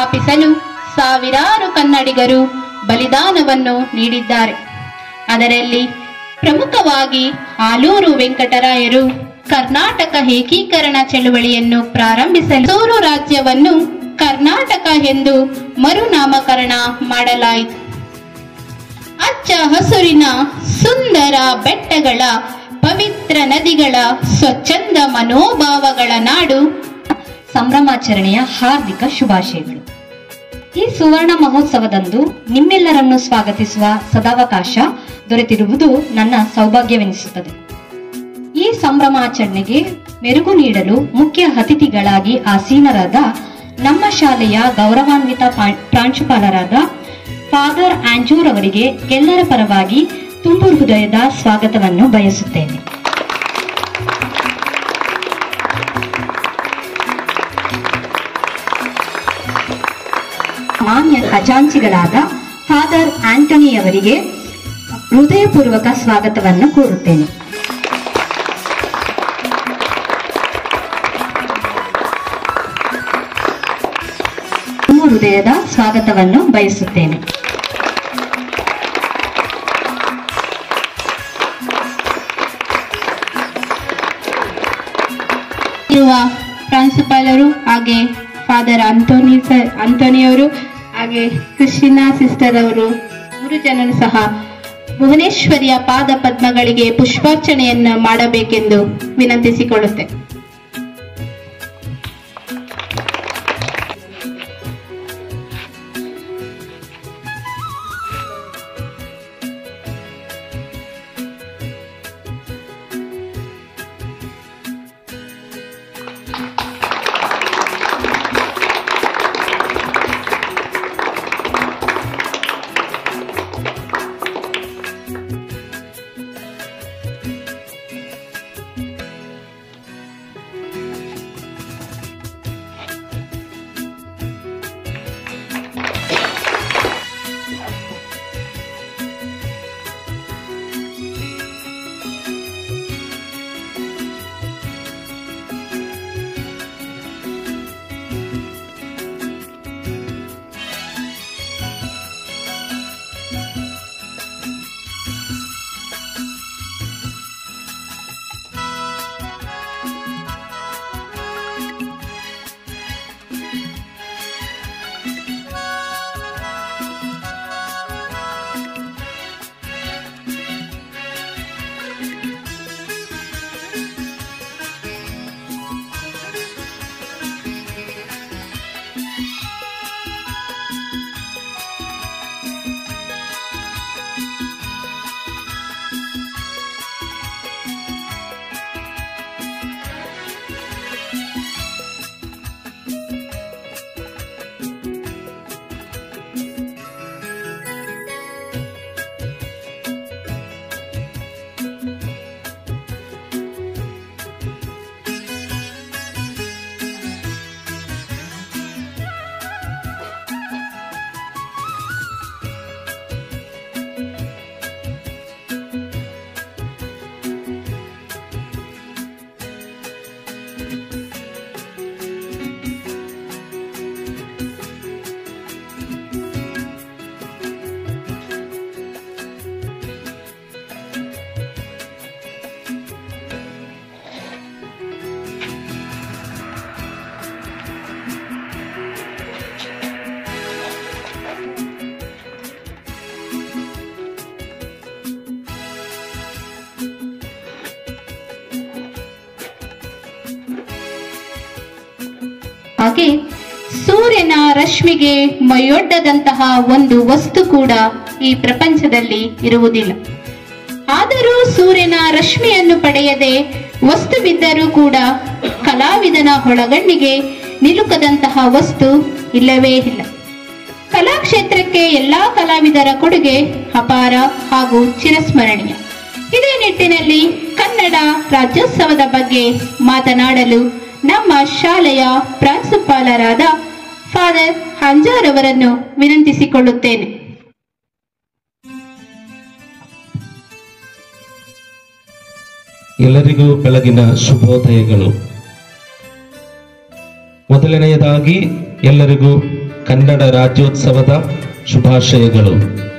ಸ್ಥಾಪಿಸಲು ಸಾವಿರಾರು ಕನ್ನಡಿಗರು ಬಲಿದಾನವನ್ನು ನೀಡಿದ್ದಾರೆ ಅದರಲ್ಲಿ ಪ್ರಮುಖವಾಗಿ ಆಲೂರು ವೆಂಕಟರಾಯರು ಕರ್ನಾಟಕ ಏಕೀಕರಣ ಚಳುವಳಿಯನ್ನು ಪ್ರಾರಂಭಿಸಲು ಮೈಸೂರು ರಾಜ್ಯವನ್ನು ಕರ್ನಾಟಕ ಎಂದು ಮರುನಾಮಕರಣ ಮಾಡಲಾಯಿತು ಹಚ್ಚ ಹಸುರಿನ ಸುಂದರ ಬೆಟ್ಟಗಳ ಪವಿತ್ರ ನದಿಗಳ ಸ್ವಚ್ಛಂದ ಮನೋಭಾವಗಳ ನಾಡು ಸಂಭ್ರಮಾಚರಣೆಯ ಹಾರ್ದಿಕ ಶುಭಾಶಯಗಳು ಈ ಸುವರ್ಣ ಮಹೋತ್ಸವದಂದು ನಿಮ್ಮೆಲ್ಲರನ್ನು ಸ್ವಾಗತಿಸುವ ಸದಾವಕಾಶ ದೊರೆತಿರುವುದು ನನ್ನ ಸೌಭಾಗ್ಯವೆನಿಸುತ್ತದೆ ಈ ಸಂಭ್ರಮಾಚರಣೆಗೆ ಮೆರುಗು ನೀಡಲು ಮುಖ್ಯ ಅತಿಥಿಗಳಾಗಿ ಆಸೀನರಾದ ನಮ್ಮ ಶಾಲೆಯ ಗೌರವಾನ್ವಿತ ಪಾ- ಪ್ರಾಂಶುಪಾಲರಾದ ಫಾದರ್ ಆಂಜೂರ್ ಅವರಿಗೆ ಎಲ್ಲರ ಪರವಾಗಿ ತುಂಬು ಹೃದಯದ ಸ್ವಾಗತವನ್ನು ಬಯಸುತ್ತೇನೆ ಮಾನ್ಯ ಖಜಾಂಚಿಗಳಾದ ಫಾದರ್ ಆಂಟನಿ ಅವರಿಗೆ ಹೃದಯಪೂರ್ವಕ ಸ್ವಾಗತವನ್ನು ಕೋರುತ್ತೇನೆ ತುಂಬ ಹೃದಯದ ಸ್ವಾಗತವನ್ನು ಬಯಸುತ್ತೇನೆ ಇರುವ ಪ್ರಾಂಶುಪಾಲರು ಹಾಗೆ ಫಾದರ್ ಅಂತೋನಿ ಸರ್ ಅಂತೋನಿಯವರು ಹಾಗೆ ಕ್ರಿಸ್ಟಿನಾ ಸಿಸ್ಟರ್ ಅವರು ಮೂರು ಜನರು ಸಹ ಭುವನೇಶ್ವರಿಯ ಪಾದ ಪದ್ಮಗಳಿಗೆ ಪುಷ್ಪಾರ್ಚನೆಯನ್ನು ಮಾಡಬೇಕೆಂದು ವಿನಂತಿಸಿಕೊಳ್ಳುತ್ತೆ ಹಾಗೆ ಸೂರ್ಯನ ರಶ್ಮಿಗೆ ಮೈಯೊಡ್ಡದಂತಹ ಒಂದು ವಸ್ತು ಕೂಡ ಈ ಪ್ರಪಂಚದಲ್ಲಿ ಇರುವುದಿಲ್ಲ ಆದರೂ ಸೂರ್ಯನ ರಶ್ಮಿಯನ್ನು ಪಡೆಯದೆ ವಸ್ತುವಿದ್ದರೂ ಕೂಡ ಕಲಾವಿದನ ಒಳಗಣ್ಣಿಗೆ ನಿಲುಕದಂತಹ ವಸ್ತು ಇಲ್ಲವೇ ಇಲ್ಲ ಕಲಾಕ್ಷೇತ್ರಕ್ಕೆ ಎಲ್ಲಾ ಕಲಾವಿದರ ಕೊಡುಗೆ ಅಪಾರ ಹಾಗೂ ಚಿರಸ್ಮರಣೀಯ ಇದೇ ನಿಟ್ಟಿನಲ್ಲಿ ಕನ್ನಡ ರಾಜ್ಯೋತ್ಸವದ ಬಗ್ಗೆ ಮಾತನಾಡಲು ನಮ್ಮ ಶಾಲೆಯ ಪ್ರಾಂಶುಪಾಲರಾದ ಫಾದರ್ ಹಂಜಾರ್ ಅವರನ್ನು ವಿನಂತಿಸಿಕೊಳ್ಳುತ್ತೇನೆ ಎಲ್ಲರಿಗೂ ಬೆಳಗಿನ ಶುಭೋದಯಗಳು ಮೊದಲನೆಯದಾಗಿ ಎಲ್ಲರಿಗೂ ಕನ್ನಡ ರಾಜ್ಯೋತ್ಸವದ ಶುಭಾಶಯಗಳು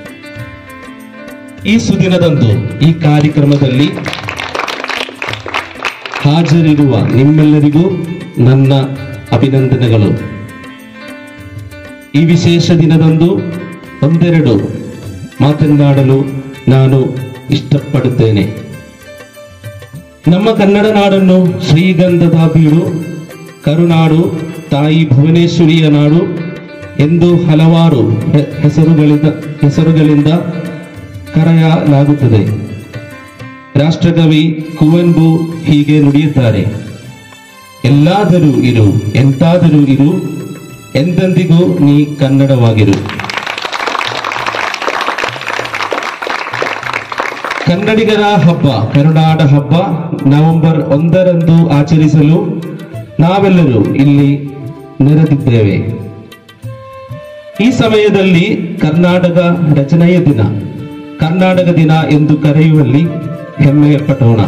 ಈ ಸುದಿನದಂದು ಈ ಕಾರ್ಯಕ್ರಮದಲ್ಲಿ ಹಾಜರಿರುವ ನಿಮ್ಮೆಲ್ಲರಿಗೂ ನನ್ನ ಅಭಿನಂದನೆಗಳು ಈ ವಿಶೇಷ ದಿನದಂದು ಒಂದೆರಡು ಮಾತನಾಡಲು ನಾನು ಇಷ್ಟಪಡುತ್ತೇನೆ ನಮ್ಮ ಕನ್ನಡ ನಾಡನ್ನು ಶ್ರೀಗಂಧದ ಬೀಡು ಕರುನಾಡು ತಾಯಿ ಭುವನೇಶ್ವರಿಯ ನಾಡು ಎಂದು ಹಲವಾರು ಹೆ- ಹೆಸರುಗಳಿಂದ ಹೆಸರುಗಳಿಂದ ಕರೆಯಲಾಗುತ್ತದೆ ರಾಷ್ಟ್ರಕವಿ ಕುವೆಂಪು ಹೀಗೆ ನುಡಿಯುತ್ತಾರೆ ಎಲ್ಲಾದರೂ ಇರು ಎಂತಾದರೂ ಇರು ಎಂದೆಂದಿಗೂ ನೀ ಕನ್ನಡವಾಗಿರು ಕನ್ನಡಿಗರ ಹಬ್ಬ ಕರುನಾಡ ಹಬ್ಬ ನವೆಂಬರ್ ಒಂದರಂದು ಆಚರಿಸಲು ನಾವೆಲ್ಲರೂ ಇಲ್ಲಿ ನೆರೆದಿದ್ದೇವೆ ಈ ಸಮಯದಲ್ಲಿ ಕರ್ನಾಟಕ ರಚನೆಯ ದಿನ ಕರ್ನಾಟಕ ದಿನ ಎಂದು ಕರೆಯುವಲ್ಲಿ ಹೆಮ್ಮೆ ಪಟ್ಟೋಣ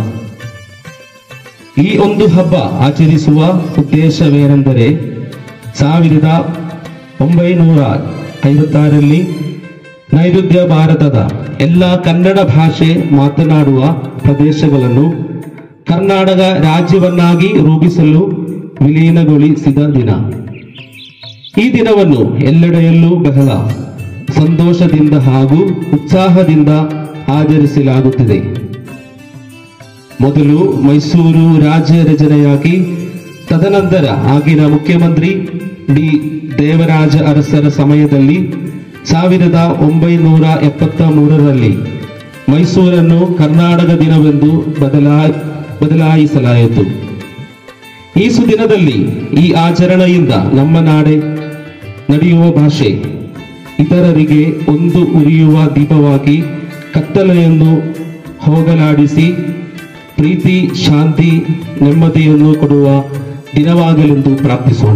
ಈ ಒಂದು ಹಬ್ಬ ಆಚರಿಸುವ ಉದ್ದೇಶವೇನೆಂದರೆ ಸಾವಿರದ ಒಂಬೈನೂರ ಐವತ್ತಾರರಲ್ಲಿ ನೈಋತ್ಯ ಭಾರತದ ಎಲ್ಲ ಕನ್ನಡ ಭಾಷೆ ಮಾತನಾಡುವ ಪ್ರದೇಶಗಳನ್ನು ಕರ್ನಾಟಕ ರಾಜ್ಯವನ್ನಾಗಿ ರೂಪಿಸಲು ವಿಲೀನಗೊಳಿಸಿದ ದಿನ ಈ ದಿನವನ್ನು ಎಲ್ಲೆಡೆಯಲ್ಲೂ ಬಹಳ ಸಂತೋಷದಿಂದ ಹಾಗೂ ಉತ್ಸಾಹದಿಂದ ಆಚರಿಸಲಾಗುತ್ತಿದೆ ಮೊದಲು ಮೈಸೂರು ರಾಜ್ಯ ರಚನೆಯಾಗಿ ತದನಂತರ ಆಗಿನ ಮುಖ್ಯಮಂತ್ರಿ ಡಿ ದೇವರಾಜ ಅರಸರ ಸಮಯದಲ್ಲಿ ಸಾವಿರದ ಒಂಬೈನೂರ ಎಪ್ಪತ್ತ ಮೂರರಲ್ಲಿ ಮೈಸೂರನ್ನು ಕರ್ನಾಟಕ ದಿನವೆಂದು ಬದಲಾ ಬದಲಾಯಿಸಲಾಯಿತು ಈ ಸುದಿನದಲ್ಲಿ ಈ ಆಚರಣೆಯಿಂದ ನಮ್ಮ ನಾಡೆ ನಡೆಯುವ ಭಾಷೆ ಇತರರಿಗೆ ಒಂದು ಉರಿಯುವ ದೀಪವಾಗಿ ಕತ್ತಲೆಯನ್ನು ಹೋಗಲಾಡಿಸಿ ಪ್ರೀತಿ ಶಾಂತಿ ನೆಮ್ಮದಿಯನ್ನು ಕೊಡುವ ದಿನವಾಗಲೆಂದು ಪ್ರಾರ್ಥಿಸೋಣ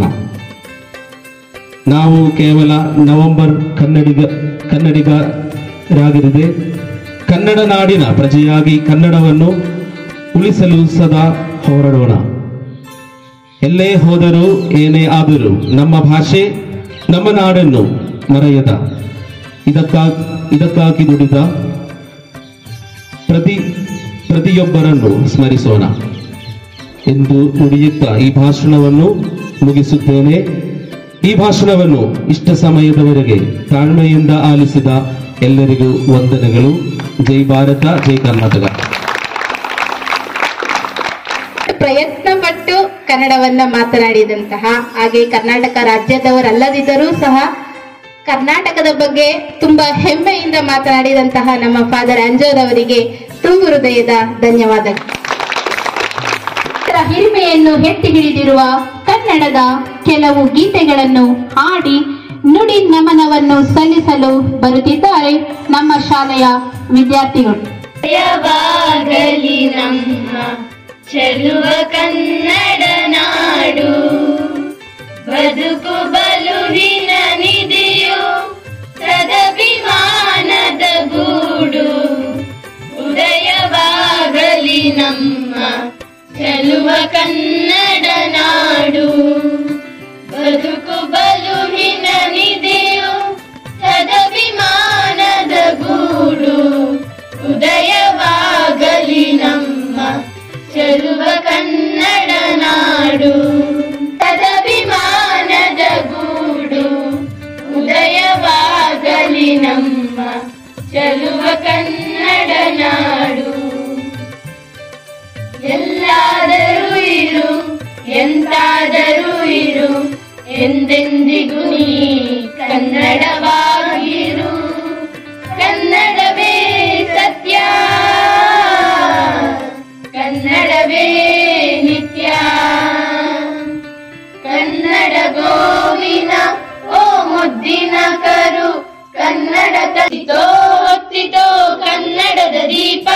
ನಾವು ಕೇವಲ ನವೆಂಬರ್ ಕನ್ನಡಿಗ ಕನ್ನಡಿಗರಾಗಿರದೆ ಕನ್ನಡ ನಾಡಿನ ಪ್ರಜೆಯಾಗಿ ಕನ್ನಡವನ್ನು ಉಳಿಸಲು ಸದಾ ಹೋರಾಡೋಣ ಎಲ್ಲೇ ಹೋದರೂ ಏನೇ ಆದರೂ ನಮ್ಮ ಭಾಷೆ ನಮ್ಮ ನಾಡನ್ನು ಮರೆಯದ ಇದಕ್ಕಾಗಿ ಇದಕ್ಕಾಗಿ ದುಡಿದ ಪ್ರತಿ ಪ್ರತಿಯೊಬ್ಬರನ್ನು ಸ್ಮರಿಸೋಣ ಎಂದು ನುಡಿಯುತ್ತಾ ಈ ಭಾಷಣವನ್ನು ಮುಗಿಸುತ್ತೇನೆ ಈ ಭಾಷಣವನ್ನು ಇಷ್ಟ ಸಮಯದವರೆಗೆ ತಾಳ್ಮೆಯಿಂದ ಆಲಿಸಿದ ಎಲ್ಲರಿಗೂ ವಂದನೆಗಳು ಜೈ ಭಾರತ ಜೈ ಕರ್ನಾಟಕ ಪ್ರಯತ್ನ ಪಟ್ಟು ಕನ್ನಡವನ್ನ ಮಾತನಾಡಿದಂತಹ ಹಾಗೆ ಕರ್ನಾಟಕ ರಾಜ್ಯದವರಲ್ಲದಿದ್ದರೂ ಸಹ ಕರ್ನಾಟಕದ ಬಗ್ಗೆ ತುಂಬಾ ಹೆಮ್ಮೆಯಿಂದ ಮಾತನಾಡಿದಂತಹ ನಮ್ಮ ಫಾದರ್ ಅಂಜೋದವರಿಗೆ ತುಂಬು ಹೃದಯದ ಧನ್ಯವಾದಗಳು ಇದರ ಹಿರಿಮೆಯನ್ನು ಎತ್ತಿ ಹಿಡಿದಿರುವ ಕನ್ನಡದ ಕೆಲವು ಗೀತೆಗಳನ್ನು ಹಾಡಿ ನುಡಿ ನಮನವನ್ನು ಸಲ್ಲಿಸಲು ಬರುತ್ತಿದ್ದಾರೆ ನಮ್ಮ ಶಾಲೆಯ ವಿದ್ಯಾರ್ಥಿಗಳು ಜಯವಾಗಲಿ ನಮ್ಮ ಚೆಲುವ ಕನ್ನಡ ನಾಡು ಬದುಕು ಬಲುವಿನ ನಿಧಿಯು ಸದಭಿಮಾನದ ಗೂಡು ಉದಯವಾಗಲಿ ನಮ್ಮ ಚೆಲುವ ಕನ್ನಡ ನಾಡು ಬದುಕು ಬಲುವಿನ ನಿಧಿಯು ಸದಭಿಮಾನದ ಗೂಡು ಉದಯವಾಗಲಿ ನಮ್ಮ ಚೆಲುವ ಕನ್ನಡ ನಾಡು ಸದಭಿಮಾನದ ಗೂಡು ಉದಯವಾಗಲಿ ನಮ್ಮ ಚೆಲುವ ಕನ್ನಡ ನಾಡು ಎಲ್ಲಾದರೂ ಇರು ಎಂತಾದರೂ ಇರು ಎಂದೆಂದಿಗೂ ನೀ ಕನ್ನಡವಾಗಿರು ಕನ್ನಡವೇ ಸತ್ಯ ಕನ್ನಡವೇ ನಿತ್ಯ ಕನ್ನಡ ಗೋವಿನ ಓ ಮುದ್ದಿನ ಕರು ಕನ್ನಡ ತತ್ತಿತೋ ಹೊತ್ತಿತೋ ಕನ್ನಡದ ದೀಪ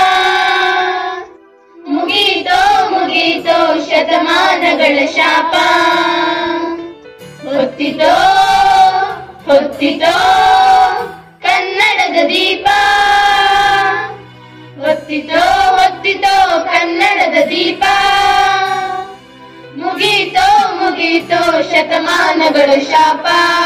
ಮುಗೀತೋ ಮುಗೀತೋ ಶತಮಾನಗಳ ಶಾಪ ಹೊತ್ತಿತೋ ಹೊತ್ತಿತೋ ಕನ್ನಡದ ದೀಪ ಹೊತ್ತಿತೋ ಹೊತ್ತಿತೋ ಕನ್ನಡದ ದೀಪ ಮುಗೀತೋ ಮುಗಿ ಮುಗೀತೋ ಶತಮಾನಗಳ ಶಾಪ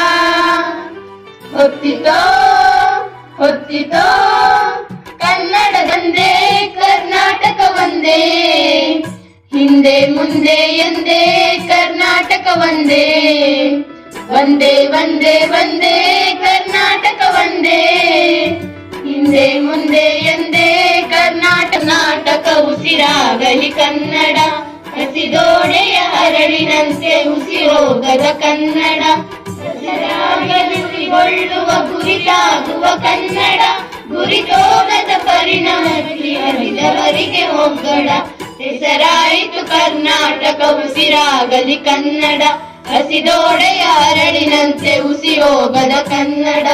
ಹೊತ್ತಿತೋ ಹೊತ್ತಿತೋ ಕನ್ನಡದಂದೇ ಕರ್ನಾಟಕ ಒಂದೇ ಹಿಂದೆ ಮುಂದೆ ಎಂದೇ ಕರ್ನಾಟಕ ಒಂದೇ ಒಂದೇ ಒಂದೇ ಒಂದೇ ಕರ್ನಾಟಕ ಒಂದೇ ಹಿಂದೆ ಮುಂದೆ ಎಂದೇ ಕರ್ನಾಟಕ ನಾಟಕ ಉಸಿರಾಗಲಿ ಕನ್ನಡ ಹಸಿದೋಡೆಯ ಹರಳಿನಂತೆ ಉಸಿರೋಗದ ಕನ್ನಡ ಹಸಿರಾಗಲಿಗೊಳ್ಳುವ ಗುರಿತಾಗುವ ಕನ್ನಡ ಗುರಿತೋಗದ ಪರಿಣಾಮದಲ್ಲಿ ಹರಿದವರಿಗೆ ಹೋಗಡ ಹೆಸರಾಯಿತು ಕರ್ನಾಟಕ ಉಸಿರಾಗಲಿ ಕನ್ನಡ ಹಸಿದೋಡೆಯ ಹರಳಿನಂತೆ ಉಸಿರೋಗದ ಕನ್ನಡ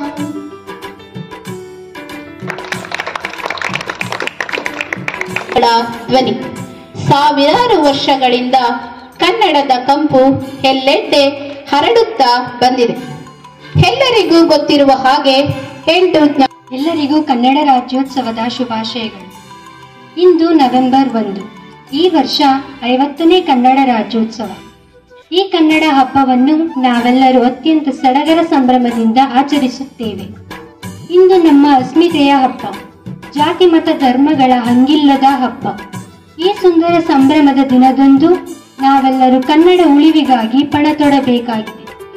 ಗಳ ಧ್ವನಿ ಸಾವಿರಾರು ವರ್ಷಗಳಿಂದ ಕನ್ನಡದ ಕಂಪು ಎಲ್ಲೆಡೆ ಹರಡುತ್ತಾ ಬಂದಿದೆ ಎಲ್ಲರಿಗೂ ಗೊತ್ತಿರುವ ಹಾಗೆ ಎಂಟು ಜ್ಞಾ- ಎಲ್ಲರಿಗೂ ಕನ್ನಡ ರಾಜ್ಯೋತ್ಸವದ ಶುಭಾಶಯಗಳು ಇಂದು ನವೆಂಬರ್ ಒಂದು ಈ ವರ್ಷ ಐವತ್ತನೇ ಕನ್ನಡ ರಾಜ್ಯೋತ್ಸವ ಈ ಕನ್ನಡ ಹಬ್ಬವನ್ನು ನಾವೆಲ್ಲರೂ ಅತ್ಯಂತ ಸಡಗರ ಸಂಭ್ರಮದಿಂದ ಆಚರಿಸುತ್ತೇವೆ ಇಂದು ನಮ್ಮ ಅಸ್ಮಿತೆಯ ಹಬ್ಬ ಜಾತಿ ಮತ ಧರ್ಮಗಳ ಹಂಗಿಲ್ಲದ ಹಬ್ಬ ಈ ಸುಂದರ ಸಂಭ್ರಮದ ದಿನದಂದು ನಾವೆಲ್ಲರೂ ಕನ್ನಡ ಉಳಿವಿಗಾಗಿ ಪಣ ತೊಡಬೇಕಾಗಿದೆ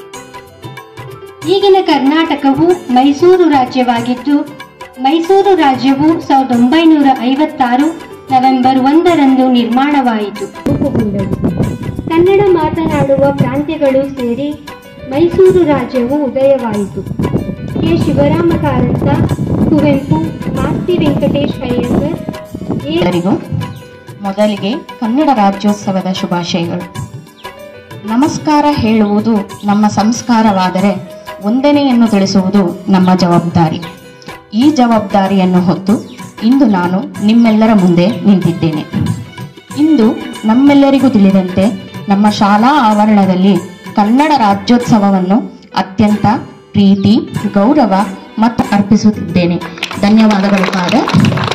ಈಗಿನ ಕರ್ನಾಟಕವು ಮೈಸೂರು ರಾಜ್ಯವಾಗಿದ್ದು ಮೈಸೂರು ರಾಜ್ಯವು ಸಾವಿರದ ಒಂಬೈನೂರ ಐವತ್ತಾರು ನವೆಂಬರ್ ಒಂದರಂದು ನಿರ್ಮಾಣವಾಯಿತು ಕನ್ನಡ ಮಾತನಾಡುವ ಪ್ರಾಂತ್ಯಗಳು ಸೇರಿ ಮೈಸೂರು ರಾಜ್ಯವು ಉದಯವಾಯಿತು ಕೆ ಶಿವರಾಮ ಕಾರಂತ ಕುವೆಂಪು ಮಾಸ್ತಿ ವೆಂಕಟೇಶ್ ಅಯ್ಯಂಗರ್ ಎ ಎಲ್ಲರಿಗೂ ಮೊದಲಿಗೆ ಕನ್ನಡ ರಾಜ್ಯೋತ್ಸವದ ಶುಭಾಶಯಗಳು ನಮಸ್ಕಾರ ಹೇಳುವುದು ನಮ್ಮ ಸಂಸ್ಕಾರವಾದರೆ ವಂದನೆಯನ್ನು ತಿಳಿಸುವುದು ನಮ್ಮ ಜವಾಬ್ದಾರಿ ಈ ಜವಾಬ್ದಾರಿಯನ್ನು ಹೊತ್ತು ಇಂದು ನಾನು ನಿಮ್ಮೆಲ್ಲರ ಮುಂದೆ ನಿಂತಿದ್ದೇನೆ ಇಂದು ನಮ್ಮೆಲ್ಲರಿಗೂ ತಿಳಿದಂತೆ ನಮ್ಮ ಶಾಲಾ ಆವರಣದಲ್ಲಿ ಕನ್ನಡ ರಾಜ್ಯೋತ್ಸವವನ್ನು ಅತ್ಯಂತ ಪ್ರೀತಿ ಗೌರವ ಮತ್ತು ಅರ್ಪಿಸುತ್ತಿದ್ದೇನೆ ಧನ್ಯವಾದಗಳು ಫಾದರ್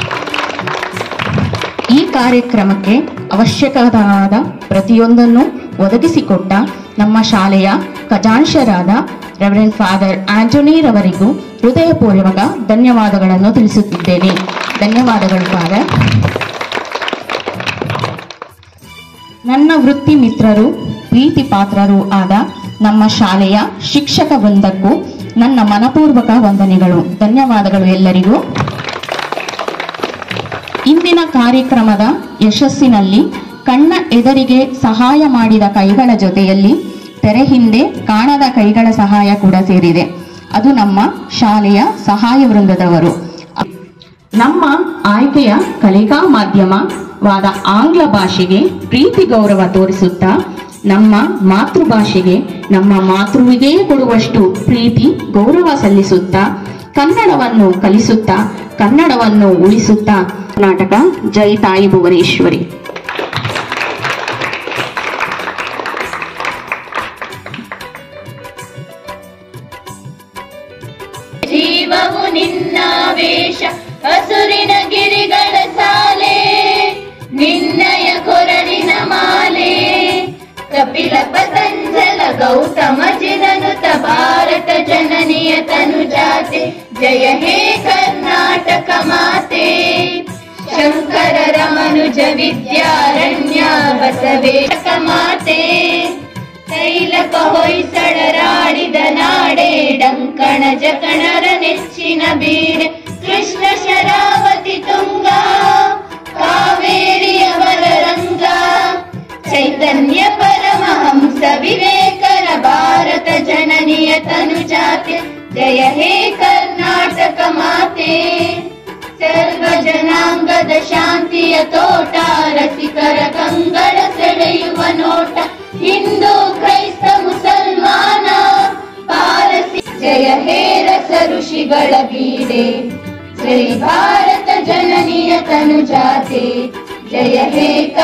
ಈ ಕಾರ್ಯಕ್ರಮಕ್ಕೆ ಅವಶ್ಯಕವಾದ ಪ್ರತಿಯೊಂದನ್ನು ಒದಗಿಸಿಕೊಟ್ಟ ನಮ್ಮ ಶಾಲೆಯ ಖಜಾಂಶರಾದ ರೆವರೆಂಡ್ ಫಾದರ್ ಆಂಟೋನಿರವರಿಗೂ ಹೃದಯಪೂರ್ವಕ ಧನ್ಯವಾದಗಳನ್ನು ತಿಳಿಸುತ್ತಿದ್ದೇನೆ ಧನ್ಯವಾದಗಳು ಫಾದರ್ ನನ್ನ ವೃತ್ತಿ ಮಿತ್ರರು ಪ್ರೀತಿ ಪಾತ್ರರೂ ಆದ ನಮ್ಮ ಶಾಲೆಯ ಶಿಕ್ಷಕ ವೃಂದಕ್ಕೂ ನನ್ನ ಮನಪೂರ್ವಕ ವಂದನೆಗಳು ಧನ್ಯವಾದಗಳು ಎಲ್ಲರಿಗೂ ಇಂದಿನ ಕಾರ್ಯಕ್ರಮದ ಯಶಸ್ಸಿನಲ್ಲಿ ಕಣ್ಣ ಎದರಿಗೆ ಸಹಾಯ ಮಾಡಿದ ಕೈಗಳ ಜೊತೆಯಲ್ಲಿ ತೆರೆ ಹಿಂದೆ ಕಾಣದ ಕೈಗಳ ಸಹಾಯ ಕೂಡ ಸೇರಿದೆ ಅದು ನಮ್ಮ ಶಾಲೆಯ ಸಹಾಯ ವೃಂದದವರು ನಮ್ಮ ಆಯ್ಕೆಯ ಕಲಿಕಾ ಮಾಧ್ಯಮವಾದ ಆಂಗ್ಲ ಭಾಷೆಗೆ ಪ್ರೀತಿ ಗೌರವ ತೋರಿಸುತ್ತಾ ನಮ್ಮ ಮಾತೃಭಾಷೆಗೆ ನಮ್ಮ ಮಾತೃವಿಗೆ ಕೊಡುವಷ್ಟು ಪ್ರೀತಿ ಗೌರವ ಸಲ್ಲಿಸುತ್ತಾ ಕನ್ನಡವನ್ನು ಕಲಿಸುತ್ತಾ ಕನ್ನಡವನ್ನು ಉಳಿಸುತ್ತಾ ಕರ್ನಾಟಕ ಜೈ ತಾಯಿ ಭುವನೇಶ್ವರಿ ಜೀವವು ನಿನ್ನ ವೇಷ ಹಸುರಿನ ಗಿರಿಗಳ ಸಾಲೆ ನಿನ್ನಯ ಕೊರಳಿನ ಮಾಲೆ ಕಪಿಲ ಪತಂಜಲ ಗೌತಮ ಜಿನನುತ ಭಾರತ ಜನನಿಯ ತನು ಜಾತೆ ಜಯ ಹೇ ಕರ್ನಾಟಕ ಮಾತೆ ಶಂಕರ ರಮನುಜ ವಿದ್ಯಾರಣ್ಯ ಬಸವೇಶ ಮಾತೆ ತೈಲಕ ಹೊಯ್ಸಳರಾಡಿದ ನಾಡೆ ಡಂಕಣ ಜಕಣರ ನೆಚ್ಚಿನ ಬೀರೆ ಕೃಷ್ಣ ಶರಾವತಿ ತುಂಗ ಕಾವೇರಿಯವರ ರಂಗ ಚೈತನ್ಯ ಪರಮಹಂಸ ವಿವೇಕರ ಭಾರತ ಜನನಿಯ ತನು ಜಾತೆ ಜಯ ಹೇ ಕರ್ನಾಟಕ ಮಾತೆ ಸರ್ವ ಜನಾಂಗದ ಶಾಂತಿಯ ತೋಟ ರಸಿಕರ ಕಂಗಳ ಸೆಳೆಯುವ ನೋಟ ಹಿಂದೂ ಕ್ರೈಸ್ತ ಮುಸಲ್ಮಾನ ಪಾರಸಿ ಜಯ ಹೇ ರಸ ಋಷಿಗಳ ಬೀಡೆ ಜೈ ಭಾರತ ಜನನಿಯ ತನು ಜಾತೆ ಜಯ ಹೇ